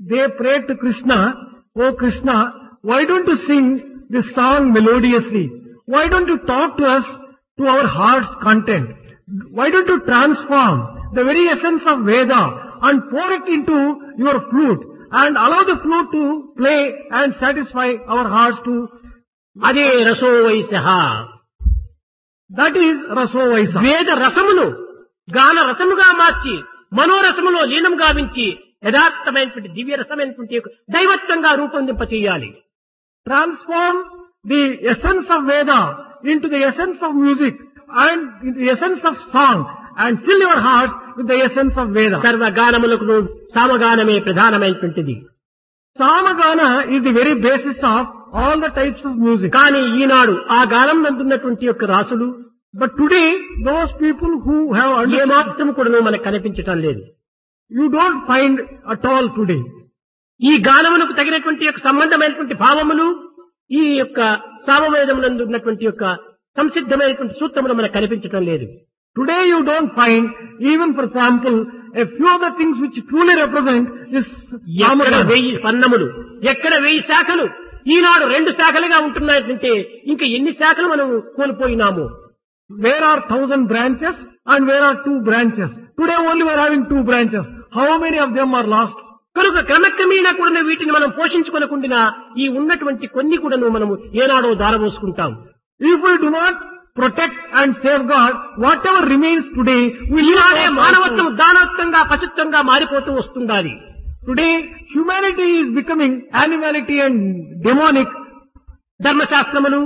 they prayed to Krishna, Oh Krishna, why don't you sing this song melodiously? Why don't you talk to us to our heart's content? Why don't you transform the very essence of Veda and pour it into your flute and allow the flute to play and satisfy our hearts to, అదే రసో వైశ that is Raso Vaisa. వేద రసమును గాన రసముగా మార్చి మనోరసములో లీనం గావించి యథార్థమైనటువంటి దివ్య రసమైనటువంటి ఒక దైవత్వంగా రూపొందింప చేయాలి transform the essence of Veda into the essence of music and in the essence of song and fill your hearts with the essence of Veda. సర్వ గానములకు సామగానమే ప్రధానమైనటువంటిది Samagana is the very basis of all the types of music. కానీ ఈనాడు ఆ గానం నందున్నటువంటి యొక్క రాసులు But today, those people who have A understood, మాత్రం కూడా మనకు కనిపించటం లేదు you don't find at all today. ఈ గానములకు తగినటువంటి యొక్క సంబంధమైనటువంటి భావములు ఈ యొక్క సామవేదమునందు ఉన్నటువంటి యొక్క సంసిద్ధమైనటువంటి సూత్రములు మనకు కనిపించటం లేదు Today you don't find, even for example, a few of the things which truly represent this ఎక్కడ Samagana. వెయ్యి పన్నములు ఎక్కడ వెయ్యి శాఖలు ఈనాడు రెండు శాఖలుగా ఉంటున్నాయంటే ఇంకా ఎన్ని శాఖలు మనం కోల్పోయినాము Where are thousand branches and where are two branches? Today only we are having two branches. How many of them are lost? కనుక క్రమక్రమేణా కూడా వీటిని మనం పోషించుకోనకుండా ఈ ఉన్నటువంటి కొన్ని కూడా మనము ఏనాడో దారబోసుకుంటాం If we do not protect and safeguard whatever remains today, we ఈనాడే lose మానవత్వం దానవత్వంగా పశుత్వంగా మారిపోతూ వస్తుండాలి Today, humanity is becoming animality and demonic. ధర్మశాస్త్రములు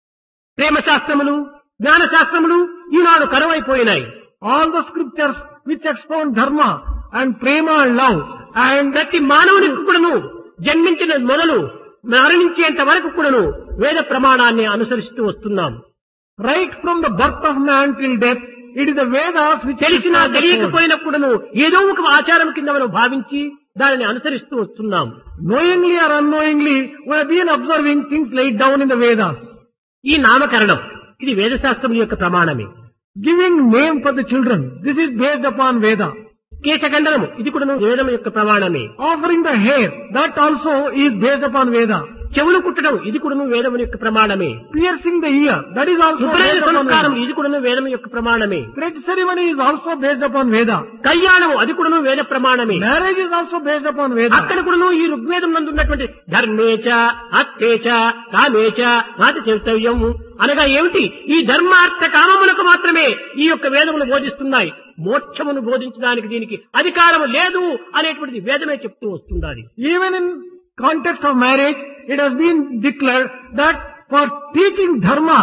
ప్రేమ శాస్త్రములు జ్ఞాన శాస్త్రములు ఈనాడు కరువైపోయినాయి All the scriptures which expound dharma and prema and love and ప్రతి మానవునికి కూడాను జన్మించిన మొదలు మరణించేంత వరకు కూడాను వేద ప్రమాణాన్ని అనుసరిస్తూ వస్తున్నాం right from the birth of man till death, it is the Vedas which తెలిసినా establish the code. తెలియకపోయినప్పుడును ఏదో ఒక ఆచారం కింద మనం భావించి దానిని అనుసరిస్తూ వస్తున్నాం Knowingly or unknowingly, we have been observing things laid down in the Vedas. ఈ నామకరణం ఇది వేదశాస్త్రం యొక్క ప్రమాణమే Giving name for the children, this is based upon Veda. కేశఖండనము ఇది కూడా వేదం యొక్క ప్రమాణమే Offering the hair, that also is based upon Veda. చెవులు కుట్టడం ఇది కూడా వేదం యొక్క ప్రమాణమే Piercing the ear, that is also ఉపనయన based upon సంస్కారం Veda. ఇది కూడా వేదం యొక్క ప్రమాణమే Thread ceremony is also based upon Veda. కళ్యాణము అది కూడా వేద ప్రమాణమే Marriage is also based upon Veda. అక్కడ కూడా ఈ ఋగ్వేదం నందు ఉన్నటువంటి ధర్మేచ అత్తేచ కామేచ నాటి చరితవ్యం అనగా ఏమిటి ఈ ధర్మార్థ కామములకు మాత్రమే ఈ యొక్క వేదములు బోధిస్తున్నాయి మోక్షమును బోధించడానికి దీనికి అధికారము లేదు అనేటువంటిది వేదమే చెప్తూ వస్తుండాలి Even in context of marriage, it has been declared that for teaching dharma,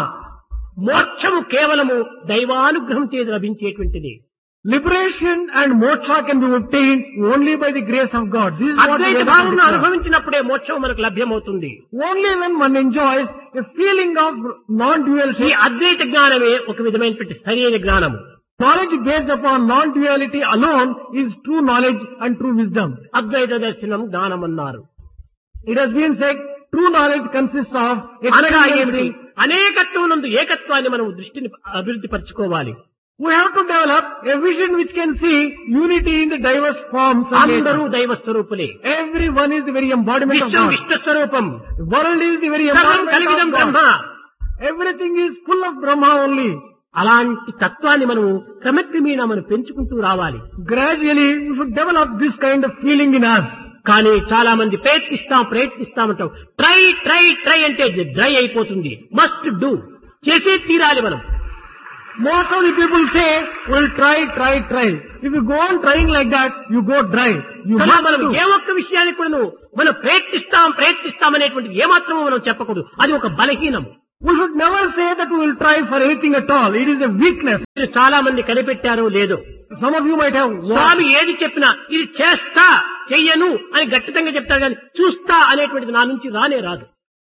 మోక్షము కేవలము దైవానుగ్రహం చేత లభించేటువంటిది liberation and moksha can be obtained only by the grace of God. This is what Advaita Vedas భావమును declare. అనుభవించినప్పుడే మోక్షం మనకు లభ్యమవుతుంది Only when one enjoys a feeling of ఈ non-duality, అద్వైత జ్ఞానమే ఒక విధమైనటువంటి సరైన జ్ఞానము knowledge based upon non-duality alone is true knowledge and true wisdom. అద్వైత దర్శనం జ్ఞానం అన్నారు It has been said, true knowledge consists of అనగా ఏమిటి experiencing. అనేకత్వం నందు ఏకత్వాన్ని మనం దృష్టిని అభివృద్ధి పరచుకోవాలి We have to develop a vision which can see unity in the diverse forms. of అందరూ nature. దైవ స్వరూపులే Everyone is the very embodiment of Vishwam God. Vishnu స్వరూపం The world is the very సర్వం embodiment కలిగిదం of Brahma God. Everything is full of Brahma only. అలాంటి తత్వాన్ని మనం క్రమక్రమేణా మనం పెంచుకుంటూ రావాలి Gradually, we should develop this kind of feeling in us. కానీ చాలా మంది ప్రయత్నిస్తాం ప్రయత్నిస్తామంటాం ట్రై ట్రై ట్రై అంటే డ్రై అయిపోతుంది మస్ట్ డూ చేసే తీరాలి మనం Most of the people say, we'll try, try, try. If you go on trying like that, you go dry. You కనుక must మనం do. ఏ ఒక్క విషయానికి కూడా మనం ప్రయత్నిస్తాం ప్రయత్నిస్తాం అనేటువంటిది ఏమాత్రమో మనం చెప్పకూడదు అది ఒక బలహీనం We should never say that we will try for anything at all. It is a weakness. మీరు చాలా మంది కనిపెట్టారో లేదో Some of you might have Swamy watched. ఏది చెప్పినా ఇది చేస్తా చెయ్యను అని గట్టితంగా చెప్తారు కానీ చూస్తా అనేటువంటిది నా నుంచి రానే రాదు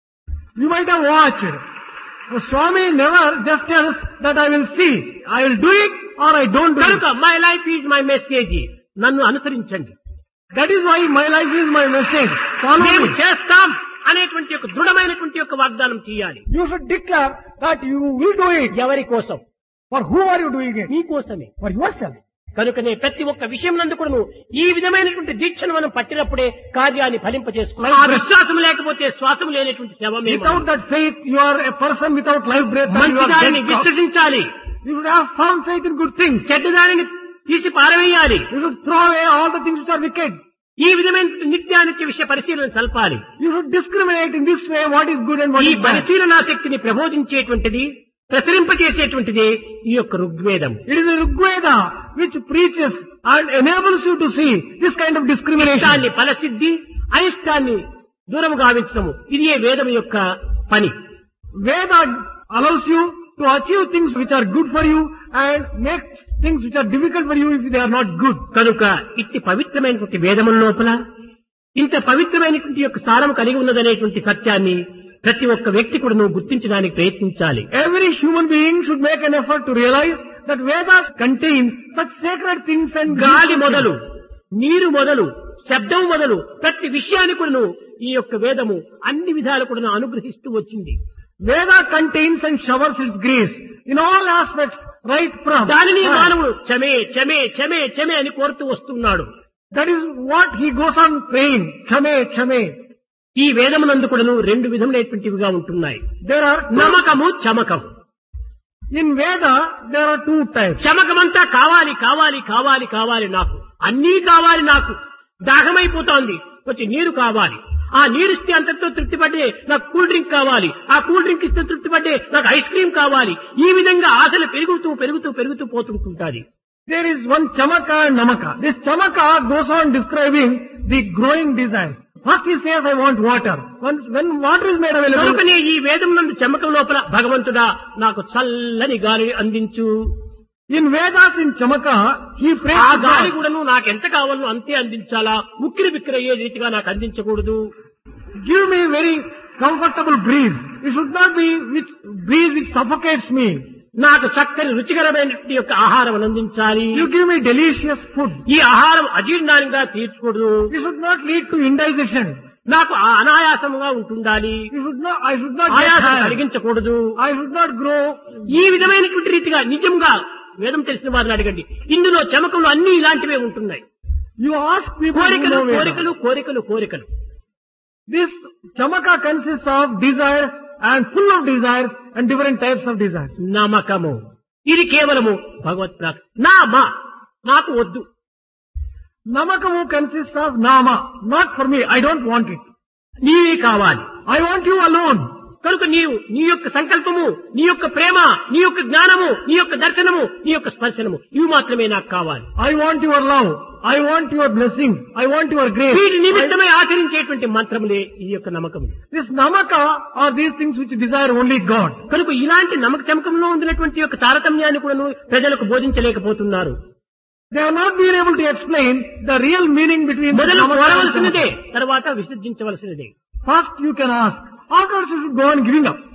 You might have watched. The Swami never just tells that I will see. I will do it or I don't do it. కనుక my life is my message నన్ను అనుసరించండి That is why my life is my message. Follow మేము me. చేస్తాం అనేటువంటి ఒక దృఢమైనటువంటి యొక్క వాగ్దానం చేయాలి You should declare that you will do it. ఎవరి కోసం For who are you doing it? మీ కోసమే For yourself. కనుకనే ప్రతి ఒక్క విషయం నందు కూడాను ఈ విధమైనటువంటి దీక్షను మనం పట్టినప్పుడే కార్యాన్ని ఫలింపచేసుకున్నాం ఆ విశ్వాసం లేకపోతే శ్వాసం లేనటువంటి శవమే మనం. Without that faith, you are a person without life breath and you మంచి are దానిని dead. God. విశ్వసించాలి You should have firm faith in good things. చెడ్డ దానిని తీసి పారవేయాలి You should throw away all the things which are wicked. ఈ విధమైన నిత్యానిత్య విషయ పరిశీలన సల్పాలి You should discriminate in this way what is good and what ఈ is bad. పరిశీలనా శక్తిని ప్రబోధించేటువంటిది ప్రసరింపచేసేటువంటిది ఈ యొక్క ఋగ్వేదం It is the Rigveda which preaches and enables you to see this kind of discrimination. ఇష్టాన్ని ఫలసిద్ధి అయిష్టాన్ని దూరం గావించడము ఇది ఏ వేదం యొక్క పని Veda allows you to achieve things which are good for you and make things which are difficult for you if they are not good. కనుక ఇట్టి పవిత్రమైనటువంటి వేదముల లోపల ఇంత పవిత్రమైనటువంటి యొక్క సారం కలిగి ఉన్నదనేటువంటి సత్యాన్ని ప్రతి ఒక్క వ్యక్తి కూడా నువ్వు గుర్తించడానికి ప్రయత్నించాలి Every human being should make an effort to realize that Vedas contain such sacred things and గాలి మొదలు నీరు మొదలు శబ్దం మొదలు ప్రతి విషయాన్ని కూడా ఈ యొక్క వేదము అన్ని విధాలు కూడా అనుగ్రహిస్తూ వచ్చింది Veda contains and showers its grace in all aspects right from. దానిని మానవుడు క్షమే క్షమే క్షమే క్షమే అని కోరుతూ వస్తున్నాడు That is what he goes on praying. Chame, chame. ఈ వేదమునందు కూడాను రెండు విధములైనటువంటివిగా ఉంటున్నాయి There are నమ్మకము Chamakam in Veda there are two types. చమకమంతా కావాలి కావాలి కావాలి కావాలి నాకు అన్నీ కావాలి నాకు దాహమైపోతోంది కొంచెం నీరు కావాలి ఆ నీరు ఇస్తే అంతటితో తృప్తి పడ్డే నాకు కూల్ డ్రింక్ కావాలి ఆ కూల్ డ్రింక్ ఇస్తే తృప్తి పడ్డే నాకు ఐస్ క్రీమ్ కావాలి ఈ విధంగా ఆశలు పెరుగుతూ పెరుగుతూ పెరుగుతూ పోతుంటుంటాది There is one chamaka and namaka. This chamaka goes on describing the growing desires. First he says, I want water. When, when water is made available, కనుకనే ఈ వేదం నుండి చమకం లోపల భగవంతుడా నాకు చల్లని గాలిని అందించు in Vedas in chamaka, he prays ఆ to గాలి God. కూడాను నాకు ఎంత కావాలో అంతే అందించాలా ఉక్కిరి బిక్కిరి అయ్యే రీతిగా నాకు అందించకూడదు Give me very comfortable breeze. It should not be which breeze which suffocates me. నాకు చక్కని రుచికరమైనటువంటి యొక్క ఆహారం అందించాలి You give me delicious food. ఈ ఆహారం అజీర్ణానికి తీర్చకూడదు It should not lead to indigestion. నాకు ఆ అనాయాసముగా ఉంటుండాలి You should not, I should not get ఆయాసం tired. కలిగించకూడదు I should not grow. ఈ విధమైనటువంటి రీతిగా నిజంగా వేదం తెలిసిన వారిని అడగండి ఇందులో చమకంలో అన్ని ఇలాంటివే ఉంటున్నాయి You ask people who కోరికలు know Veda. కోరికలు కోరికలు కోరికలు This chamaka consists of desires and full of desires and different types of desires. నమ్మకము ఇది కేవలము భగవత్ ప్రాప్తి నా మా నాకు వద్దు Namakamu consists of nama, not for me. I don't want it. నీవే కావాలి I want you alone. కనుక నీవు నీ యొక్క సంకల్పము నీ యొక్క ప్రేమ నీ యొక్క జ్ఞానము నీ యొక్క దర్శనము నీ యొక్క స్పర్శనము ఇవి మాత్రమే నాకు కావాలి I want your love. I want your blessing. I want your grace. వీటి I- నిమిత్తమై ఆచరించేటువంటి మంత్రములే ఈ యొక్క నమ్మకం this namaka are these things which desire only God. కనుక ఇలాంటి నమ్మక చమకంలో ఉండినటువంటి యొక్క తారతమ్యాన్ని కూడా ప్రజలకు బోధించలేకపోతున్నారు They have not been able to explain the real meaning between the మొదలు namaka and కోరవలసినదే chamaka. తర్వాత విసర్జించవలసినదే First you can ask. Afterwards you should go on giving up.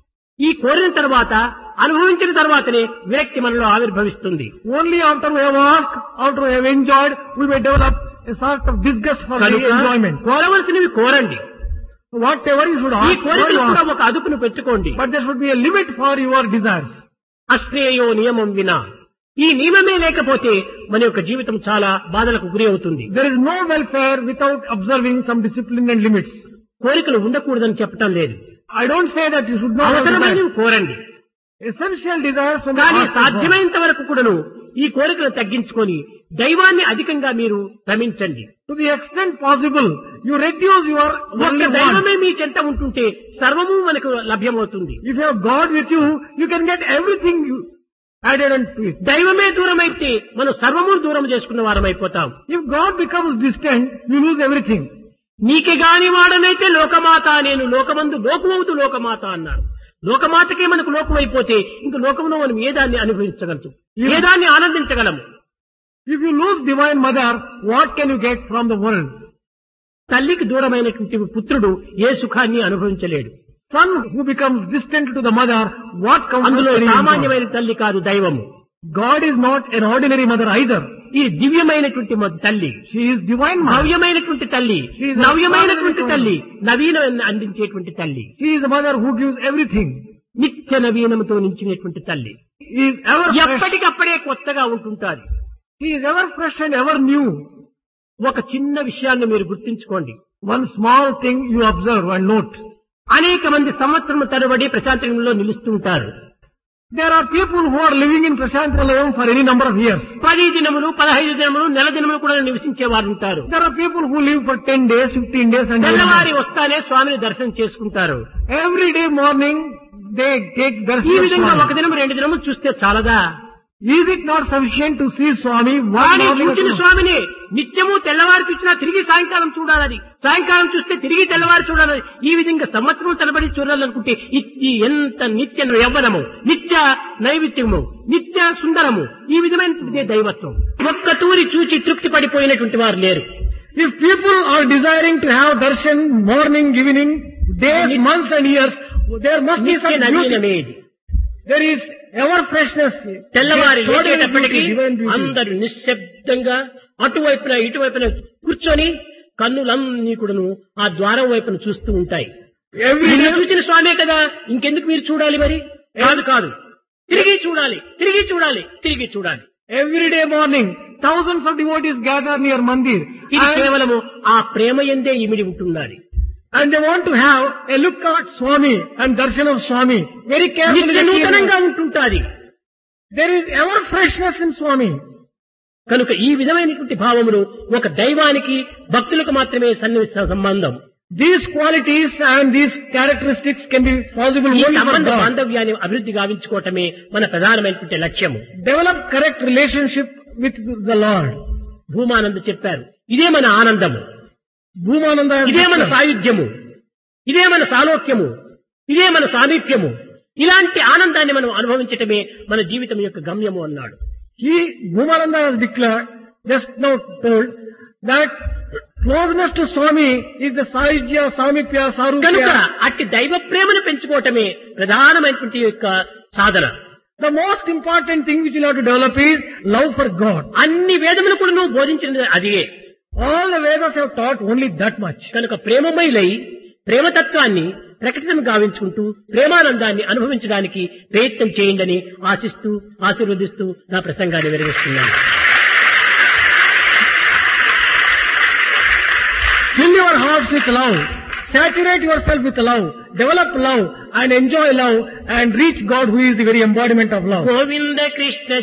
ఈ కోరిన తర్వాత అనుభవించిన తర్వాతనే విరక్తి మనలో ఆవిర్భవిస్తుంది Only after we have asked, after we have enjoyed, we may develop a sort of disgust for the కనుక enjoyment. కోరవలసినవి కోరండి Whatever you should ఈ ask, what కోరికలు you కూడా ask. ఒక అదుపును పెట్టుకోండి but there should be a limit for your desires. అశ్రేయో నియమం వినా ఈ నియమమే లేకపోతే మన యొక్క జీవితం చాలా బాధలకు గురి అవుతుంది There is no welfare without observing some discipline and limits. కోరికలు ఉండకూడదని చెప్పటం లేదు I don't say that you should not have అవసరమైనవి desires. కోరండి Essential desires from the కానీ heart of God. సాధ్యమైనంత వరకు కూడాను ఈ కోరికలు తగ్గించుకొని దైవాన్ని అధికంగా మీరు భ్రమించండి To the extent possible, you reduce your ఒక్క worldly దైవమే wants. మీ చెంత ఉంటుంటే సర్వము మనకు లభ్యమవుతుంది If you have God with you, you can get everything you added unto it. దైవమే దూరం అయితే మనం సర్వము దూరం చేసుకున్న వారం అయిపోతాం If God becomes distant, you lose everything. నీకే గాని వాడనైతే లోకమాత నేను లోకమందు లోకమవుతూ లోకమాత అన్నాడు లోకమాతకే మనకు లోకం అయిపోతే ఇంక లోకంలో మనం ఏ దాన్ని అనుభవించగలము ఏ దాన్ని ఆనందించగలము If you lose divine mother, what can you get from the world? తల్లికి దూరమైనటువంటి పుత్రుడు ఏ సుఖాన్ని అనుభవించలేడు Son who becomes distant to the mother, what comes అందులో from God? సామాన్యమైన తల్లి కాదు దైవము God is not an ordinary mother either. ఈ దివ్యమైనటువంటి మ- తల్లి She is divine mother. నవ్యమైనటువంటి తల్లి She is నవ్యమైనటువంటి a- తల్లి నవీన అందించేటువంటి తల్లి She is the mother who gives everything. నిత్య నవీనముతో నించినటువంటి తల్లి She is ever fresh. ఎప్పటికప్పుడే కొత్తగా ఉంటుంటాది He is ever fresh and ever new. ఒక చిన్న విషయాన్ని మీరు గుర్తించుకోండి One small thing you observe and note. అనేక మంది సంవత్సరం తరబడి ప్రశాంతంలో నిలుస్తుంటారు There are people who are living in Prashantralayam for any number of years. పది దినములు పదహైదు దినములు నెల దినములు కూడా నివసించే వారు ఉంటారు There are people who live for 10 days, 15 days and తెల్లవారి వస్తానే స్వామిని దర్శనం చేసుకుంటారు every day morning they take ఈ darshan of విధంగా ఒక Swami. దినం రెండు దినములు చూస్తే చాలదా Is it not sufficient to see Swami one కానీ morning చూసిన or two? స్వామిని నిత్యము తెల్లవారు చూసినా తిరిగి సాయంకాలం చూడాలని సాయంకాలం చూస్తే తిరిగి తెల్లవారు చూడాలని ఈ విధంగా సంవత్సరం తరబడి చూడాలనుకుంటే ఇది ఎంత నిత్య యవ్వనము నిత్య నైవిత్యము నిత్య సుందరము ఈ విధమైనటువంటి దైవత్వం ఒక్క తూరి చూచి తృప్తి పడిపోయినటువంటి వారు లేరు If people are desiring to have darshan morning, evening, days, months and years, there must be నిత్య some beauty. నవీనమేది There is ever freshness. తెల్లవారి Extraordinary లేచేటప్పటికి beauty, divine beauty. అందరూ నిశ్శబ్దంగా అటువైపున ఇటువైపున కూర్చొని కన్నులన్నీ కూడాను ఆ ద్వారం వైపున చూస్తూ ఉంటాయి Every నిన్న day, చూసిన స్వామే కదా ఇంకెందుకు మీరు చూడాలి మరి కాదు కాదు తిరిగి చూడాలి తిరిగి చూడాలి తిరిగి చూడాలి every day morning, thousands of devotees gather near Mandir ఇది and, కేవలము ఆ ప్రేమ ఎందే ఇమిడి ఉంటున్నది and they want to have a look at Swami and darshan of Swami. Very carefully. నిత్య they keep- నూతనంగా ఉంటుంటాది There is ever freshness in Swami. కనుక ఈ విధమైనటువంటి భావములు ఒక దైవానికి భక్తులకు మాత్రమే సన్నిహిత సంబంధం These qualities and these characteristics can be possible ఈ only for సంబంధ God. బాంధవ్యాన్ని అభివృద్ధి గావించుకోవటమే మన ప్రధానమైనటువంటి లక్ష్యము Develop correct relationship with the Lord. భూమానంద చెప్పారు ఇదే మన ఆనందము Bhumananda has ఇదే మన written, సాయుధ్యము ఇదే మన సాలోక్యము ఇదే మన సామీప్యము ఇలాంటి ఆనందాన్ని మనం అనుభవించటమే మన జీవితం యొక్క గమ్యము అన్నాడు He, Bhumananda has declared, just now told, that closeness to Swami is the Sahijya, Samipya, కనుక Sarupya. అట్టి దైవ ప్రేమను పెంచుకోవటమే ప్రధానమైనటువంటి యొక్క సాధన The most important thing which you have to develop is love for God. అన్ని వేదములు కూడా నువ్వు బోధించినది అదే All the Vedas have taught only that much. కనుక ప్రేమమయులై ప్రేమతత్వాన్ని ప్రకటన గావించుకుంటూ ప్రేమానందాన్ని అనుభవించడానికి ప్రయత్నం చేయండి ఆశిస్తూ ఆశీర్వదిస్తూ నా ప్రసంగాన్ని విరమిస్తున్నాను Fill your hearts with love. Saturate yourself with love. Develop love and enjoy love and reach God who is the very embodiment of love. Govinda Krishna